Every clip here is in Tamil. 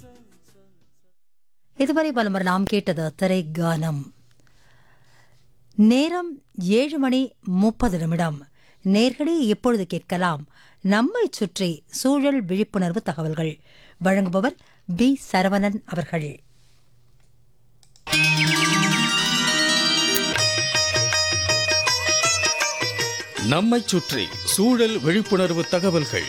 இதுவரை பலமுறை நாம் கேட்டது திரைக்கானம் நேரம் ஏழு மணி முப்பது நிமிடம் நேர்களே இப்பொழுது கேட்கலாம் நம்மை சுற்றி சூழல் விழிப்புணர்வு தகவல்கள் வழங்குபவர் பி சரவணன் அவர்கள் நம்மைச் சுற்றி சூழல் விழிப்புணர்வு தகவல்கள்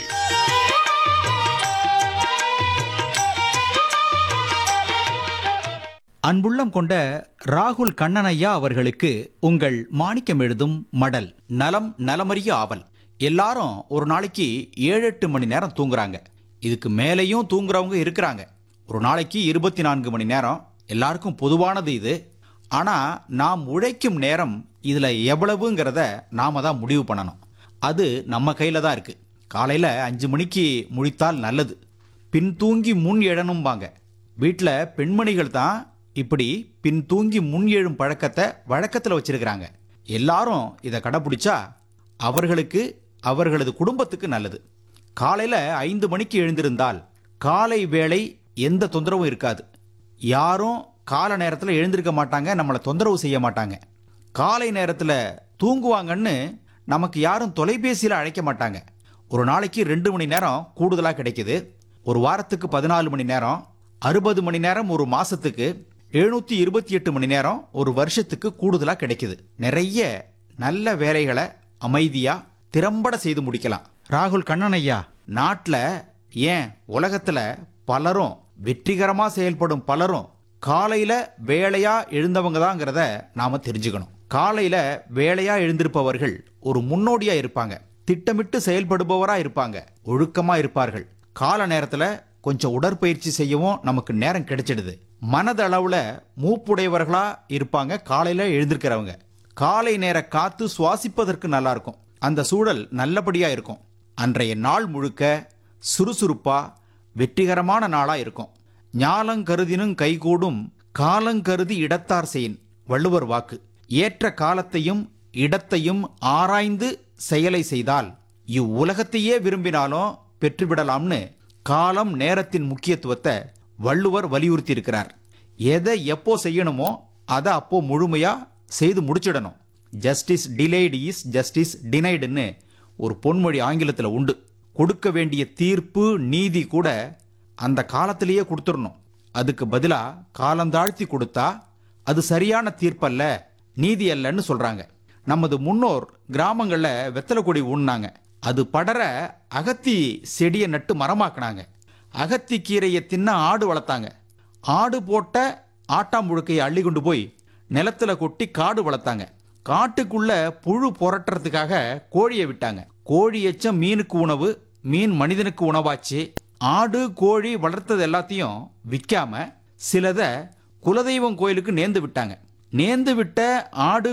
அன்புள்ளம் கொண்ட ராகுல் கண்ணனையா அவர்களுக்கு உங்கள் மாணிக்கம் எழுதும் மடல் நலம் நலமறிய ஆவல் எல்லாரும் ஒரு நாளைக்கு ஏழு எட்டு மணி நேரம் தூங்குறாங்க இதுக்கு மேலேயும் தூங்குறவங்க இருக்கிறாங்க ஒரு நாளைக்கு இருபத்தி நான்கு மணி நேரம் எல்லாருக்கும் பொதுவானது இது ஆனா நாம் உழைக்கும் நேரம் இதுல எவ்வளவுங்கிறத நாம தான் முடிவு பண்ணணும் அது நம்ம கையில தான் இருக்கு காலையில அஞ்சு மணிக்கு முழித்தால் நல்லது பின் தூங்கி முன் எழணும்பாங்க வீட்டில் பெண்மணிகள் தான் இப்படி பின் தூங்கி முன் எழும் பழக்கத்தை வழக்கத்தில் வச்சிருக்கிறாங்க எல்லாரும் இதை கடைப்பிடிச்சா அவர்களுக்கு அவர்களது குடும்பத்துக்கு நல்லது காலையில் ஐந்து மணிக்கு எழுந்திருந்தால் காலை வேளை எந்த தொந்தரவும் இருக்காது யாரும் கால நேரத்தில் எழுந்திருக்க மாட்டாங்க நம்மளை தொந்தரவு செய்ய மாட்டாங்க காலை நேரத்தில் தூங்குவாங்கன்னு நமக்கு யாரும் தொலைபேசியில் அழைக்க மாட்டாங்க ஒரு நாளைக்கு ரெண்டு மணி நேரம் கூடுதலாக கிடைக்குது ஒரு வாரத்துக்கு பதினாலு மணி நேரம் அறுபது மணி நேரம் ஒரு மாசத்துக்கு எழுநூத்தி இருபத்தி எட்டு மணி நேரம் ஒரு வருஷத்துக்கு கூடுதலாக கிடைக்குது நிறைய நல்ல வேலைகளை அமைதியா திறம்பட செய்து முடிக்கலாம் ராகுல் கண்ணனையா நாட்டில் ஏன் உலகத்துல பலரும் வெற்றிகரமா செயல்படும் பலரும் காலையில வேலையா எழுந்தவங்க தாங்கிறத நாம தெரிஞ்சுக்கணும் காலையில வேலையா எழுந்திருப்பவர்கள் ஒரு முன்னோடியா இருப்பாங்க திட்டமிட்டு செயல்படுபவரா இருப்பாங்க ஒழுக்கமா இருப்பார்கள் கால நேரத்துல கொஞ்சம் உடற்பயிற்சி செய்யவும் நமக்கு நேரம் கிடைச்சிடுது மனதளவுல மூப்புடையவர்களா இருப்பாங்க காலையில எழுந்திருக்கிறவங்க காலை நேர காத்து சுவாசிப்பதற்கு நல்லா இருக்கும் அந்த சூழல் நல்லபடியா இருக்கும் அன்றைய நாள் முழுக்க சுறுசுறுப்பா வெற்றிகரமான நாளா இருக்கும் ஞாலங்கருதினும் கைகூடும் காலங்கருதி இடத்தார் செயின் வள்ளுவர் வாக்கு ஏற்ற காலத்தையும் இடத்தையும் ஆராய்ந்து செயலை செய்தால் இவ்வுலகத்தையே விரும்பினாலும் பெற்றுவிடலாம்னு காலம் நேரத்தின் முக்கியத்துவத்தை வள்ளுவர் வலியுறுத்தி இருக்கிறார் எதை எப்போ செய்யணுமோ அதை அப்போ முழுமையா செய்து முடிச்சிடணும் ஜஸ்டிஸ் டிலேடு இஸ் ஜஸ்டிஸ் டினைடுன்னு ஒரு பொன்மொழி ஆங்கிலத்தில் உண்டு கொடுக்க வேண்டிய தீர்ப்பு நீதி கூட அந்த காலத்திலேயே கொடுத்துடணும் அதுக்கு பதிலா காலந்தாழ்த்தி கொடுத்தா அது சரியான தீர்ப்பல்ல நீதி அல்லன்னு சொல்றாங்க நமது முன்னோர் கிராமங்கள்ல வெத்தலை கொடி ஊன்னாங்க அது படர அகத்தி செடியை நட்டு மரமாக்குனாங்க அகத்தி கீரையை தின்ன ஆடு வளர்த்தாங்க ஆடு போட்ட ஆட்டாம்புழுக்கையை அள்ளி கொண்டு போய் நிலத்துல கொட்டி காடு வளர்த்தாங்க காட்டுக்குள்ள புழு புரட்டுறதுக்காக கோழியை விட்டாங்க கோழி எச்சம் மீனுக்கு உணவு மீன் மனிதனுக்கு உணவாச்சு ஆடு கோழி வளர்த்தது எல்லாத்தையும் விற்காம சிலதை குலதெய்வம் கோயிலுக்கு நேர்ந்து விட்டாங்க நேர்ந்து விட்ட ஆடு